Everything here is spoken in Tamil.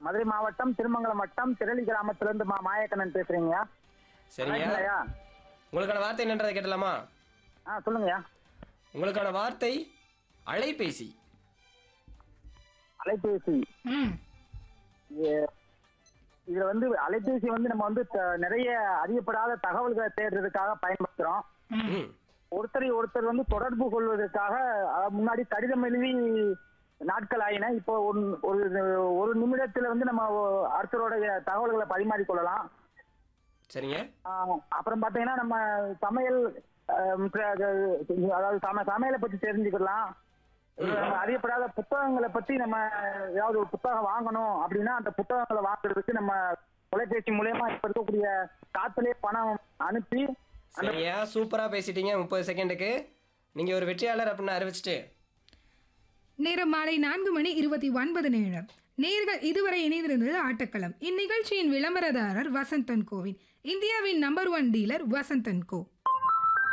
மதுரை மாவட்டம் திருமங்கலம் வட்டம் திரளி கிராமத்துல இருந்து மா மாயக்கண்ணன் பேசுறீங்கய்யா சரிங்க நல்லாருக்கீங்களாய்யா? உங்களுக்கான வார்த்தை என்னன்றதை கேட்டலாமா ஆ சொல்லுங்கய்யா உங்களுக்கான வார்த்தை அலைபேசி அலைபேசி ம் இது- இதுல வந்து அலைபேசி வந்து நம்ம வந்து த- நிறைய அறியப்படாத தகவல்களை தேடுறதுக்காக பயன்படுத்துறோம் ம் ஒருத்தரை ஒருத்தர் வந்து தொடர்பு கொள்வதற்காக அஹ், முன்னாடி கடிதம் எழுதி நாட்கள் ஆயின இப்போ ஒரு ஒரு ஒரு நிமிடத்துல வந்து நம்ம அடுத்தரோட தகவல்களை பரிமாறிக்கொள்ளலாம் சரிங்க ஆஹ் அப்புறம் பாத்தீங்கன்னா நம்ம சமையல் ஆஹ் மித்த- அதாவது சம சமையலை பத்தி தெரிஞ்சுக்கலாம் நம்ம அறியப்படாத புத்தகங்களை பத்தி நம்ம ஏதாவது ஒரு புத்தகம் வாங்கணும் அப்படின்னா அந்த புத்தகங்களை வாங்குறதுக்கு நம்ம தொலைபேசி மூலயமா இப்ப இருக்கக்கூடிய காத்திலே பணம் அனுப்பி சரியா சூப்பரா பேசிட்டீங்க முப்பது செகண்டுக்கு நீங்க ஒரு வெற்றியாளர் அப்படின்னு அறிவிச்சிட்டு நேரம் மாலை நான்கு மணி இருபத்தி ஒன்பது நிமிடம் நேர்கள் இதுவரை இணைந்திருந்தது ஆட்டக்களம் இந்நிகழ்ச்சியின் விளம்பரதாரர் வசந்தன் கோவின் இந்தியாவின் நம்பர் ஒன் டீலர் வசந்தன் கோ